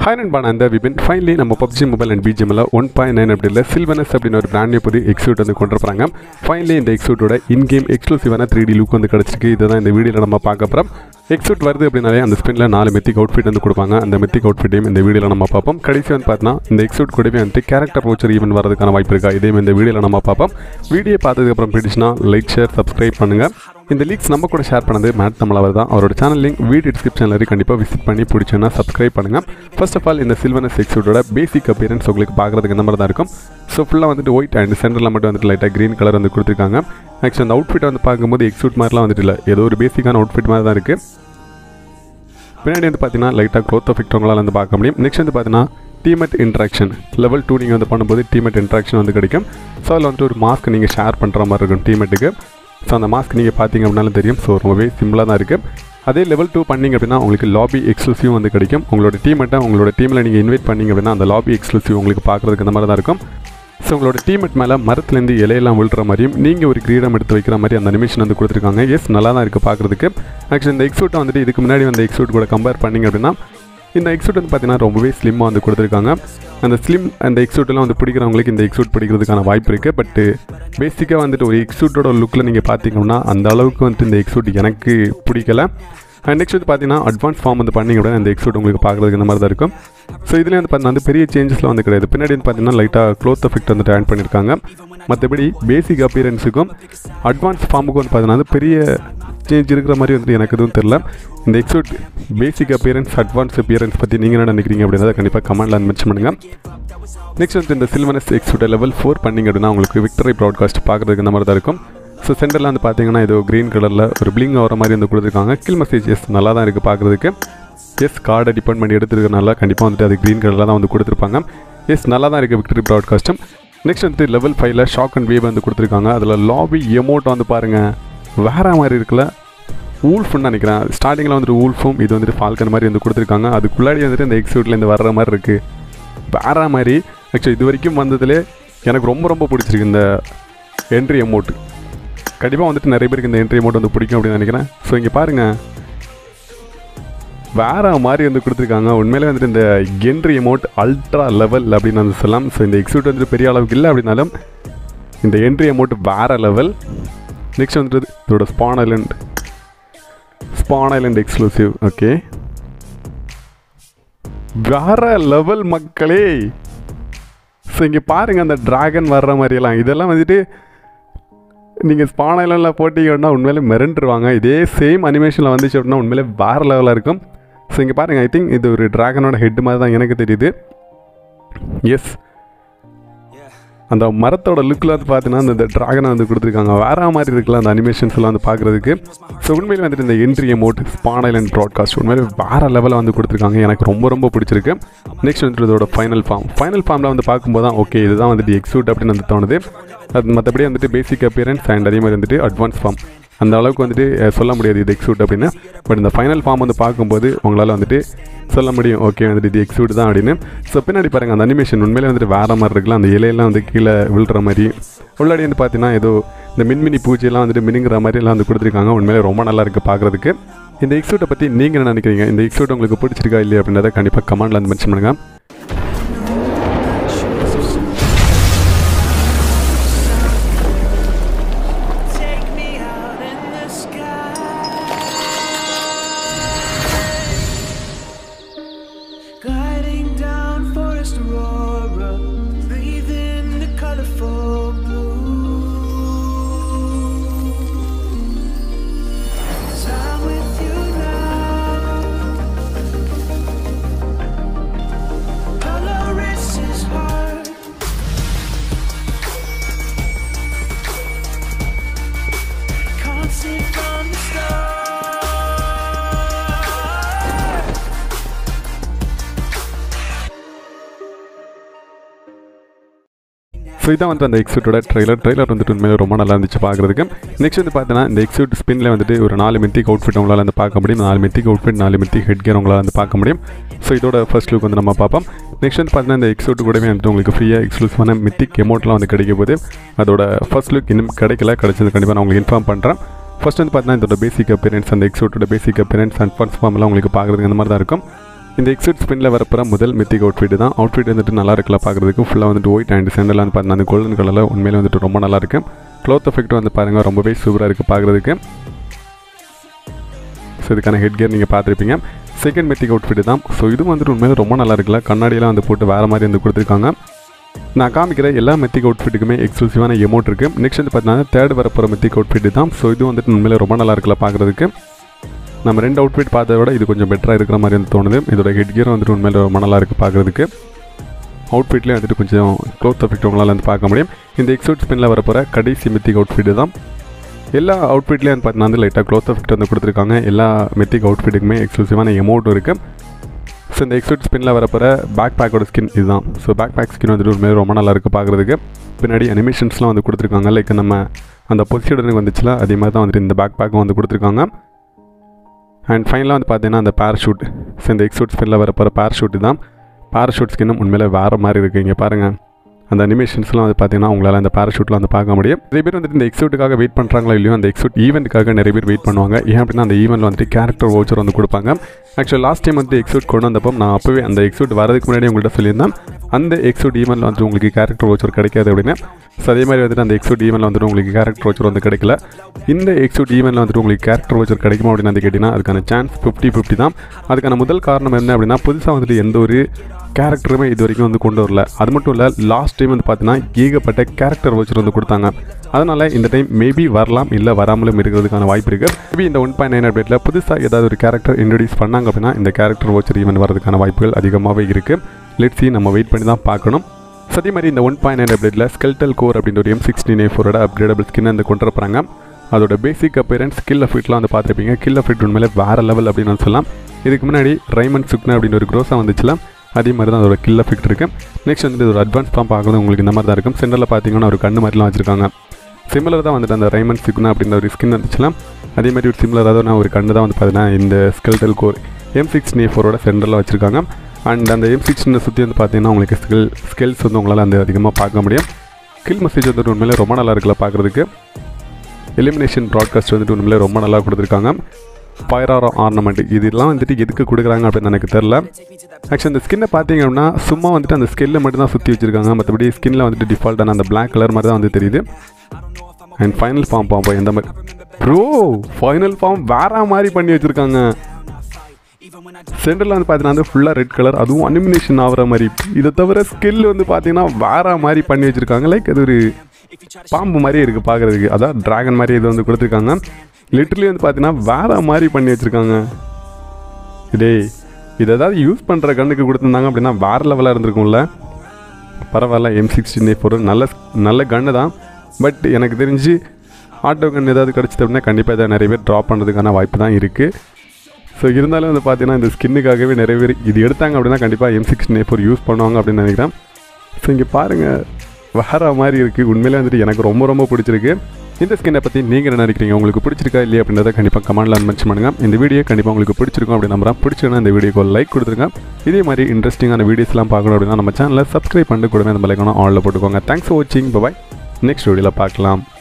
Hi நண்பான அந்த Vipin finally நம்ம பப்ஜி மொபைல் அண்ட் பிஜிஎம்ல ஒன் பாயிண்ட் நைன் அப்படி இல்லை சில்வனஸ் அப்படின்னு ஒரு பிராண்ட் நியூ புது எக்ஸூட் வந்து கொண்டு போகிறாங்க ஃபைனலி இந்த எக்ஸூட்டோட இன் கேம் எக்ஸ்க்ளூசிவான த்ரீ டி லுக் வந்து கிடச்சிருக்கு இதுதான் இந்த வீடியோவில் நம்ம பார்க்க போகிறோம் எக்ஸூட் வருது அப்படின்னாலே அந்த ஸ்பின்ல நாலு மெத்திக் அவுட்ஃபிட் வந்து கொடுப்பாங்க அந்த மெத்திக் அவுட்ஃபிட்டையும் இந்த வீடியோவில் நம்ம பார்ப்போம் கடைசி வந்து பார்த்தீங்கன்னா இந்த எக்ஸூட் கூடவே வந்துட்டு கேரக்டர் வவுச்சர் ஈவெண்ட் வரதுக்கான வாய்ப்பு இருக்கா இதையும் இந்த வீடியோவில் நம்ம பார்ப்போம் வீடியோ பார்த்ததுக்கப்புறம் பிடிச்சுன்னா லைக் ஷேர் சப்ஸ்கிரைப் பண்ணுங்கள் இந்த லீக்ஸ் நம்ம கூட ஷேர் பண்ணது மேட் தமிழவர் தான் அவரோட சேனல் லிங்க் வீடியோ டிஸ்கிரிப்ஷனில் இருக்கு கண்டிப்பாக விசிட் பண்ணி பிடிச்சோன்னா சப்ஸ்கிரைப் பண்ணுங்கள் ஃபர்ஸ்ட் ஆஃப் ஆல் இந்த சில்வனஸ் எக்ஸூட்டோட பேசிக் அப்பியரன்ஸ் உங்களுக்கு பார்க்குறதுக்கு இந்த மாதிரி தான் இருக்கும் ஸோ ஃபுல்லாக வந்துட்டு ஒயிட் அண்ட் சென்டரில் மட்டும் வந்துட்டு லைட்டாக க்ரீன் கலர் வந்து கொடுத்துருக்காங்க ஆக்சுவலி அந்த அவுட்ஃபிட் வந்து பார்க்கும்போது எக்ஸூட் மாதிரிலாம் வந்துட்டு இல்லை ஏதோ ஒரு பேசிக்கான அவுட்ஃபிட் மாதிரி தான் இருக்குது பின்னாடி வந்து பார்த்தீங்கன்னா லைட்டாக க்ரோத் எஃபெக்ட் உங்களால் வந்து பார்க்க முடியும் நெக்ஸ்ட் வந்து பார்த்தீங்கன்னா டீமெட் இன்ட்ராக்ஷன் லெவல் டூ நீங்கள் வந்து பண்ணும்போது டீமெட் இன்ட்ராக்ஷன் வந்து கிடைக்கும் ஸோ அதில் வந்துட்டு ஒரு மாஸ்க் நீங்கள் ஷேர் பண்ணுற மாதிரி இருக்கும் டீமெட்டுக்கு ஸோ அந்த மாஸ்க் நீங்கள் பார்த்தீங்க அப்படின்னாலும் தெரியும் ஸோ ரொம்பவே சிம்பிளாக தான் இருக்குது அதே லெவல் டூ பண்ணிங்க அப்படின்னா உங்களுக்கு லாபி எக்ஸ்க்ளூசிவ் வந்து கிடைக்கும் உங்களோட டீமெட்டை உங்களோட டீமில் நீங்கள் இன்வைட் பண்ணிங்க அப்படின்னா அந்த லாபி எக்ஸ்க்ளூசிவ் உங்களுக்கு பார்க்குறதுக்கு இந்த மாதிரி தான் இருக்கும் ஸோ உங்களோட டீமெட் மேலே மரத்துலேருந்து இலையெல்லாம் விழுற மாதிரியும் நீங்கள் ஒரு கிரீடம் எடுத்து வைக்கிற மாதிரி அந்த அனிமேஷன் வந்து கொடுத்துருக்காங்க எஸ் நல்லா தான் இருக்குது பார்க்குறதுக்கு ஆக்சுவலி இந்த எக்ஸூட்டை வந்துட்டு இதுக்கு முன்னாடி வந்த எக்ஸூட் கூட கம்பேர் பண்ணிங்க அப்படின்னா இந்த எக்ஸூட் வந்து பார்த்தீங்கன்னா ரொம்பவே ஸ்லிம்மாக வந்து கொடுத்துருக்காங்க அந்த ஸ்லிம் அந்த எக்ஸூட்டெல்லாம் வந்து பிடிக்கிறவங்களுக்கு இந்த எக்ஸூட் பிடிக்கிறதுக்கான வாய்ப்பு இருக்குது பட்டு பேசிக்காக வந்துட்டு ஒரு எக்ஸூட்டோட லுக்கில் நீங்கள் பார்த்தீங்கன்னா அந்த அளவுக்கு வந்துட்டு இந்த எக்ஸூட் எனக்கு பிடிக்கல அண்ட் நெக்ஸ்ட் வந்து பார்த்தீங்கன்னா அட்வான்ஸ் ஃபார்ம் வந்து பண்ணிங்க அப்படின்னா இந்த எக்ஸூட் உங்களுக்கு பார்க்குறதுக்கு இந்த மாதிரி தான் இருக்கும் ஸோ இதுலேயே வந்து பார்த்தீங்கன்னா வந்து பெரிய சேஞ்சஸ்லாம் வந்து கிடையாது பின்னாடி வந்து பார்த்தீங்கன்னா லைட்டாக க்ளோத் எஃபெக்ட் வந்துட்டு ஆட் பண்ணியிருக்காங்க மற்றபடி பேசிக் அப்பியரன்ஸுக்கும் அட்வான்ஸ் ஃபார்முக்கும் வந்து பார்த்தீங்கன்னா வந்து பெரிய சேஞ்ச் இருக்கிற மாதிரி வந்துட்டு எனக்கு எதுவும் தெரில இந்த exude basic appearance advance appearance பற்றி நீங்கள் என்ன நினைக்கிறீங்க அப்படின்றத கண்டிப்பாக கமெண்ட்டில் மென்ஷன் பண்ணுங்கள் நெக்ஸ்ட் வந்து இந்த சில்வனஸ் எக்ஸூட்டை லெவல் ஃபோர் பண்ணிங்க அப்படின்னா உங்களுக்கு விக்டரி ப்ராட்காஸ்ட் பார்க்குறதுக்கு இந்த மாதிரி தான் இருக்கும் ஸோ சென்டரில் வந்து பார்த்தீங்கன்னா ஏதோ க்ரீன் கலரில் ஒரு பிளிங் ஆகிற மாதிரி வந்து கொடுத்துருக்காங்க கில் மெசேஜ் எஸ் நல்லா தான் இருக்குது பார்க்குறதுக்கு எஸ் கார்டை டிபெண்ட் பண்ணி எடுத்துருக்கனால கண்டிப்பாக வந்துட்டு அது க்ரீன் கலரில் தான் வந்து கொடுத்துருப்பாங்க எஸ் நல்லா தான் இருக்குது விக்டரி ப்ராட்காஸ்ட்டும் நெக்ஸ்ட் வந்துட்டு லெவல் ஃபைவ்ல ஷாக் அண்ட் வேவ் வந்து கொடுத்துருக்காங்க அதில் லாபி எமௌண்ட் வந்து பாருங்கள் வேற மாதிரி இருக்குல்ல ஊல்ஃப்னு நினைக்கிறேன் ஸ்டார்டிங்கில் வந்துட்டு ஊல்ஃபும் இது வந்துட்டு ஃபால்கன் மாதிரி வந்து கொடுத்துருக்காங்க அதுக்குள்ளாடி வந்துட்டு இந்த எக்ஸூட்லேருந்து வர்ற மாதிரி இருக்குது வேற மாதிரி ஆக்சுவலி இது வரைக்கும் வந்ததுலே எனக்கு ரொம்ப ரொம்ப பிடிச்சிருக்கு இந்த என்ட்ரி அமௌண்ட் கண்டிப்பாக வந்துட்டு நிறைய பேருக்கு இந்த என்ட்ரி அமௌண்ட் வந்து பிடிக்கும் அப்படின்னு நினைக்கிறேன் ஸோ இங்கே பாருங்கள் வேற மாதிரி வந்து கொடுத்துருக்காங்க உண்மையிலே வந்துட்டு இந்த என்ட்ரி அமௌண்ட் அல்ட்ரா லெவல் அப்படின்னு வந்து சொல்லலாம் ஸோ இந்த எக்ஸூட் வந்துட்டு பெரிய அளவுக்கு இல்லை அப்படின்னாலும் இந்த என்ட்ரி அமௌண்ட் வேற லெவல் நெக்ஸ்ட் வந்துட்டு இதோட spawn island spawn island exclusive okay வேற லெவல் மக்களே ஸோ இங்கே பாருங்கள் அந்த டிராகன் வர்ற மாதிரியெல்லாம் இதெல்லாம் வந்துட்டு நீங்கள் ஸ்பான் ஐலண்டில் போட்டிங்கன்னா உண்மையிலே மிரண்டுருவாங்க இதே சேம் அனிமேஷனில் வந்துச்சு அப்படின்னா உண்மையிலே வேறு லெவலாக இருக்கும் ஸோ இங்கே பாருங்கள் ஐ திங்க் இது ஒரு ட்ராகனோட ஹெட் மாதிரி தான் எனக்கு தெரியுது எஸ் அந்த மரத்தோட லுக்கில் வந்து பார்த்தீங்கன்னா அந்த ட்ராகனை வந்து கொடுத்துருக்காங்க வேற மாதிரி இருக்குல்ல அந்த அனிமேஷன்ஸ்லாம் வந்து பார்க்குறதுக்கு ஸோ உண்மையில் வந்துட்டு இந்த entry amount spawn island broadcast உண்மையிலே வேறு லெவலில் வந்து கொடுத்துருக்காங்க எனக்கு ரொம்ப ரொம்ப பிடிச்சிருக்கு நெக்ஸ்ட் வந்துட்டு இதோட ஃபைனல் ஃபார்ம் ஃபைனல் ஃபார்மில் வந்து பார்க்கும்போது தான் ஓகே இதுதான் வந்துட்டு எக்ஸூட் அப்படின்னு வந்து தோணுது அது மற்றபடி வந்துட்டு பேசிக் அப்பியரன்ஸ் அண்ட் அதே மாதிரி வந்துட்டு அட்வான்ஸ் ஃபார்ம் அந்த அளவுக்கு வந்துட்டு அஹ், சொல்ல முடியாது இது எக்ஸூட் அப்படின்னு பட் இந்த ஃபைனல் ஃபார்ம் வந்து பார்க்கும்போது உங்களால் வந்துட்டு சொல்ல முடியும் ஓகே வந்துட்டு இது எக்ஸூட் தான் அப்படின்னு ஸோ பின்னாடி பாருங்கள் அந்த அனிமேஷன் உண்மையிலே வந்துட்டு வேறு மாதிரி இருக்குல்ல அந்த இலையெல்லாம் வந்து கீழே விழுற மாதிரி உள்ளாடி வந்து பார்த்தீங்கன்னா ஏதோ இந்த மின்மினி பூச்சியெல்லாம் வந்துட்டு மினுங்கிற மாதிரி எல்லாம் வந்து கொடுத்துருக்காங்க உண்மையிலே ரொம்ப நல்லா இருக்குது பார்க்குறதுக்கு இந்த எக்ஸூட்டை பற்றி நீங்கள் என்ன நினைக்கிறீங்க இந்த எக்ஸூட் உங்களுக்கு பிடிச்சிருக்கா இல்லையா அப்படின்றத கண்டிப்பாக கமெண்ட்டில் வந்து மென்ஷன் பண்ணுங்கள் Take me out in the sky. Gliding down Forest Aurora, breathe in the colorful blue. 'Cause I'm with you now. Colorist is hard. Can't see from the start. So இதான் வந்து அந்த எக்ஸூட்டோட ட்ரெய்லர் ட்ரெய்லர் வந்துட்டு உண்மையிலே ரொம்ப நல்லா இருந்துச்சு பார்க்குறதுக்கு next வந்து பார்த்தீங்கன்னா இந்த எக்ஸூட் ஸ்பின்ல வந்துட்டு ஒரு நாலு மெத்திக் அவுட்ஃபிட் உங்களால் வந்து பார்க்க முடியும் நாலு மெத்திக் அவுட்ஃபிட் நாலு மெத்திக் ஹெட் கேர் உங்களால் வந்து பார்க்க முடியும் ஸோ இதோட ஃபர்ஸ்ட் லுக் வந்து நம்ம பார்ப்போம் நெக்ஸ்ட் வந்து பார்த்தீங்கன்னா இந்த எக்ஸூட் கூடவே வந்துட்டு உங்களுக்கு ஃப்ரீயாக எக்ஸ்க்ளூசிவான மெத்திக் எமௌண்ட்லாம் வந்து கிடைக்க போகுது அதோட ஃபர்ஸ்ட் லுக் இன்னும் கிடைக்கல கிடைச்சது கண்டிப்பாக நான் உங்களுக்கு இன்ஃபார்ம் பண்ணுறேன் ஃபர்ஸ்ட் வந்து பார்த்தீங்கன்னா இதோட பேசிக் அப்பியரன்ஸ் அந்த எக்ஸூட்டோட பேசிக் அப்பியரன்ஸ் அண்ட் ஃபர்ஸ்ட் ஃபார்ம்லாம் உங்களுக்கு பார்க்குறதுக்கு அந்த மாதிரி தான் இருக்கும் இந்த எக்ஸிட் ஸ்பின்னில் வரப்போகிற முதல் மித்திக் அவுட்ஃபிட் தான் அவுட்ஃபிட் வந்துட்டு நல்லா இருக்குல்ல பார்க்குறதுக்கு ஃபுல்லாக வந்துட்டு ஒயிட் அண்ட் சென்டரில் வந்து பார்த்தீங்கன்னா அந்த கோல்டன் கலரில் உண்மையிலே வந்துட்டு ரொம்ப நல்லா இருக்கு க்ளோத் எஃபெக்ட் வந்து பாருங்கள் ரொம்பவே சூப்பராக இருக்குது பார்க்குறதுக்கு ஸோ இதுக்கான ஹெட் கியர் நீங்கள் பார்த்துருப்பீங்க செகண்ட் மெத்திக் அவுட்ஃபிட் தான் ஸோ இதுவும் வந்துட்டு உண்மையிலே ரொம்ப நல்லா இருக்குல்ல கண்ணாடியெல்லாம் வந்து போட்டு வேறு மாதிரி வந்து கொடுத்துருக்காங்க நான் காமிக்கிற எல்லா மெத்திக் அவுட்ஃபிட்டுக்குமே எக்ஸ்க்ளூசிவான எமௌண்ட் இருக்குது நெக்ஸ்ட் வந்து பார்த்தீங்கன்னா தேர்ட் வரப்போகிற மெத்திக் அவுட்ஃபிட் தான் ஸோ இது வந்துட்டு உண்மையிலே ரொம்ப நல்லா இருக்குல்ல பார்க்குறதுக்கு நம்ம ரெண்டு அவுட்ஃபிட் பார்த்ததை விட இது கொஞ்சம் பெட்டராக இருக்கிற மாதிரி வந்து தோணுது இதோட ஹெட் கியர் வந்துட்டு உண்மையிலே ரொம்ப நல்லா இருக்குது பார்க்குறதுக்கு அவுட்ஃபிட்லேயே வந்துட்டு கொஞ்சம் க்ளோத் எஃபெக்ட் உங்களால் வந்து பார்க்க முடியும் இந்த எக்ஸூட் ஸ்பின்னில் வரப்போகிற கடைசி மெத்திக் அவுட்ஃபிட் தான் எல்லா அவுட்ஃபிட்லேயும் வந்து பார்த்தீங்கன்னா வந்து லைட்டாக க்ளோத் எஃபெக்ட் வந்து கொடுத்துருக்காங்க எல்லா மெத்திக் அவுட்ஃபிட்டுக்குமே எக்ஸ்க்ளூசிவான எமௌண்ட் இருக்குது ஸோ இந்த எக்ஸூட் ஸ்பின்னில் வரப்போகிற பேக் பேக்கோட ஸ்கின் இதுதான் ஸோ பேக் பேக் ஸ்கின் வந்துட்டு உண்மையிலே ரொம்ப நல்லா இருக்குது பார்க்குறதுக்கு பின்னாடி அனிமேஷன்ஸ்லாம் வந்து கொடுத்துருக்காங்க லைக் நம்ம அந்த பொசிஷனுக்கு வந்துச்சுல அதே மாதிரி தான் வந்துட்டு இந்த பேக் பேக்கும் வந்து கொடுத்துருக்காங்க அண்ட் ஃபைனலாக வந்து பார்த்தீங்கன்னா அந்த பேராஷூட் ஸோ இந்த எக்ஸூட் ஸ்பின்னில் வரப்போகிற பேராஷூட் தான் பேராஷூட் ஸ்கின்னும் உண்மையிலே வேறு மாதிரி இருக்குது இங்கே பாருங்கள் அந்த அனிமேஷன்ஸ்லாம் வந்து பார்த்தீங்கன்னா உங்களால் அந்த பேராஷூட்டில் வந்து பார்க்க முடியும் நிறைய பேர் வந்துட்டு இந்த எக்ஸூட்டுக்காக வெயிட் பண்ணுறாங்களோ இல்லையோ அந்த எக்ஸூட் ஈவெண்ட்டுக்காக நிறைய பேர் வெயிட் பண்ணுவாங்க ஏன் அப்படின்னா அந்த ஈவெண்ட்டில் வந்துட்டு கேரக்டர் வவுச்சர் வந்து கொடுப்பாங்க ஆக்சுவலி லாஸ்ட் டைம் வந்து எக்ஸூட் கொண்டு வந்தப்போ நான் அப்போவே அந்த எக்ஸூட் வரதுக்கு முன்னாடி உங்கள்கிட்ட சொல்லியிருந்தேன் அந்த எக்ஸூட் ஈவெண்ட்டில் வந்துட்டு உங்களுக்கு கேரக்டர் வவுச்சர் கிடைக்காது அப்படின்னு ஸோ அதே மாதிரி வந்துட்டு அந்த எக்ஸூட் ஈவெண்ட்டில் வந்துட்டு உங்களுக்கு கேரக்டர் வவுச்சர் வந்து கிடைக்கல இந்த எக்ஸூட் ஈவெண்ட்டில் வந்துட்டு உங்களுக்கு கேரக்டர் வவுச்சர் கிடைக்குமா அப்படின்னு வந்து கேட்டிங்கன்னா அதுக்கான சான்ஸ் ஃபிஃப்டி ஃபிஃப்டி தான் அதுக்கான முதல் காரணம் என்ன அப்படின்னா புதுசாக வந்துட்டு எந்த ஒரு கேரக்டருமே இது வரைக்கும் வந்து கொண்டு வரல அது மட்டும் இல்லை லாஸ்ட் டைம் வந்து பார்த்தீங்கன்னா ஏகப்பட்ட கேரக்டர் வச்சு வந்து கொடுத்தாங்க அதனால் இந்த டைம் மேபி வரலாம் இல்லை வராமலும் இருக்கிறதுக்கான வாய்ப்பு இருக்குது மேபி இந்த ஒன் பாயிண்ட் நைன் அப்டேட்டில் புதுசாக ஏதாவது ஒரு கேரக்டர் இன்ட்ரடியூஸ் பண்ணாங்க அப்படின்னா இந்த கேரக்டர் வச்சர் ஈவெண்ட் வரதுக்கான வாய்ப்புகள் அதிகமாகவே இருக்குது லெட் சி நம்ம வெயிட் பண்ணி தான் பார்க்கணும் So, அதே மாதிரி இந்த ஒன் பாயிண்ட் நைன் அப்டேட்டில் ஸ்கெல்டல் கோர் அப்படின்ற ஒரு எம் சிக்ஸ்டீன் ஏ ஃபோரோட அப்கிரேடபிள் ஸ்கின் வந்து கொண்டு வரப்போறாங்க அதோட பேசிக் அப்பேரன்ஸ் ஸ்கில் எஃபெக்ட்லாம் வந்து பார்த்துருப்பீங்க கில் எஃபெக்ட் உண்மையிலே வேறு லெவல் அப்படின்னு வந்து சொல்லலாம் இதுக்கு முன்னாடி ரைமண்ட் சுக்னா அப்படின்னு ஒரு க்ரோஸாக வந்துச்சுல அதே மாதிரி தான் அதோட கில் எஃபெக்ட் இருக்குது நெக்ஸ்ட் வந்துட்டு ஒரு அட்வான்ஸ் தான் பார்க்கணும் உங்களுக்கு இந்த மாதிரி தான் இருக்கும் சென்டரில் பார்த்தீங்கன்னா ஒரு கண்ணு மாதிரிலாம் வச்சிருக்காங்க சிமிலர் தான் வந்துட்டு அந்த ரைமண்ட் சிக்னா அப்படின்ற ஒரு ஸ்கின் வந்துச்சுலாம் அதே மாதிரி ஒரு சிமிலராக தான் ஒரு கண்ணு தான் வந்து பார்த்தீங்கன்னா இந்த ஸ்கெல்டல் கோர் எம் சிக்ஸ் நே ஃபோரோட சென்டரில் வச்சுருக்காங்க அண்ட் அந்த எம் சிக்ஸ்னை சுற்றி வந்து பார்த்தீங்கன்னா உங்களுக்கு ஸ்கில் ஸ்கில்ஸ் வந்து உங்களால் அந்த அதிகமாக பார்க்க முடியும் கில் மெசேஜ் வந்துட்டு உண்மையிலே ரொம்ப நல்லா இருக்குல்ல பார்க்குறதுக்கு எலிமினேஷன் ப்ராட்காஸ்ட் வந்துட்டு உண்மையிலே ரொம்ப நல்லா கொடுத்துருக்காங்க ஃபயர் ஆர்னமெண்ட் இதெல்லாம் வந்துட்டு எதுக்கு கொடுக்குறாங்க அப்படின்னு எனக்கு தெரில ஆக்சுவலி அந்த ஸ்கின்னை பார்த்தீங்க அப்படின்னா சும்மா வந்துட்டு அந்த ஸ்கில்லை மட்டும் தான் சுற்றி வச்சிருக்காங்க மற்றபடி ஸ்கின்னில் வந்துட்டு டிஃபால்ட்டான அந்த Black கலர் மாதிரி தான் வந்து தெரியுது அண்ட் ஃபைனல் ஃபார்ம் பார்ப்போம் எந்த மாதிரி ப்ரோ ஃபைனல் ஃபார்ம் வேற மாதிரி பண்ணி வச்சுருக்காங்க சென்டரில் வந்து பார்த்தீங்கன்னா வந்து ஃபுல்லாக ரெட் கலர் அதுவும் அனிமினேஷன் ஆகிற மாதிரி இதை தவிர ஸ்கில் வந்து பார்த்தீங்கன்னா வேற மாதிரி பண்ணி வச்சுருக்காங்க லைக் அது ஒரு பாம்பு மாதிரியே இருக்குது பார்க்குறதுக்கு அதான் டிராகன் மாதிரி இது வந்து கொடுத்துருக்காங்க லிட்டர்லி வந்து பார்த்தீங்கன்னா வேற மாதிரி பண்ணி வச்சுருக்காங்க டேய் இது ஏதாவது யூஸ் பண்ணுற கண்ணுக்கு கொடுத்துருந்தாங்க அப்படின்னா வேற லெவலாக இருந்திருக்கும்ல பரவாயில்ல எம் சிக்ஸ்டின் ஃபோர் நல்ல நல்ல கன்று தான் பட் எனக்கு தெரிஞ்சு ஆட்டோ கன் ஏதாவது கிடச்சிது அப்படின்னா கண்டிப்பாக இதை நிறைய பேர் ட்ராப் பண்ணுறதுக்கான வாய்ப்பு தான் இருக்குது ஸோ இருந்தாலும் வந்து பார்த்தீங்கன்னா இந்த ஸ்கின்னுக்காகவே நிறைய பேர் இது எடுத்தாங்க அப்படின்னா கண்டிப்பாக எம் சிக்ஸ்டின் ஃபோர் யூஸ் பண்ணுவாங்க அப்படின்னு நினைக்கிறேன் ஸோ இங்கே பாருங்கள் வேற மாதிரி இருக்குது உண்மையிலே வந்துட்டு எனக்கு ரொம்ப ரொம்ப பிடிச்சிருக்கு இந்த ஸ்கின்னை பற்றி நீங்கள் என்ன நினைக்கிறீங்க உங்களுக்கு பிடிச்சிருக்கா இல்லையா அப்படின்றத கண்டிப்பாக கமெண்ட்டில் மென்ஷன் பண்ணுங்கள் இந்த வீடியோ கண்டிப்பாக உங்களுக்கு பிடிச்சிருக்கும் அப்படின்னு நம்புறேன் பிடிச்சிருந்தா இந்த வீடியோக்கு லைக் கொடுத்துருங்க இதே மாதிரி இன்ட்ரெஸ்டிங்கான வீடியோஸ்லாம் பார்க்கணும் அப்படின்னா நம்ம சேனலை சப்ஸ்கிரைப் பண்ணிட்டு கூடவே அந்த மலைக்கான ஆனில் போட்டுக்கோங்க தேங்க்ஸ் ஃபார் வாட்சிங் பாய் நெக்ஸ்ட் வீடியோவில் பார்க்கலாம்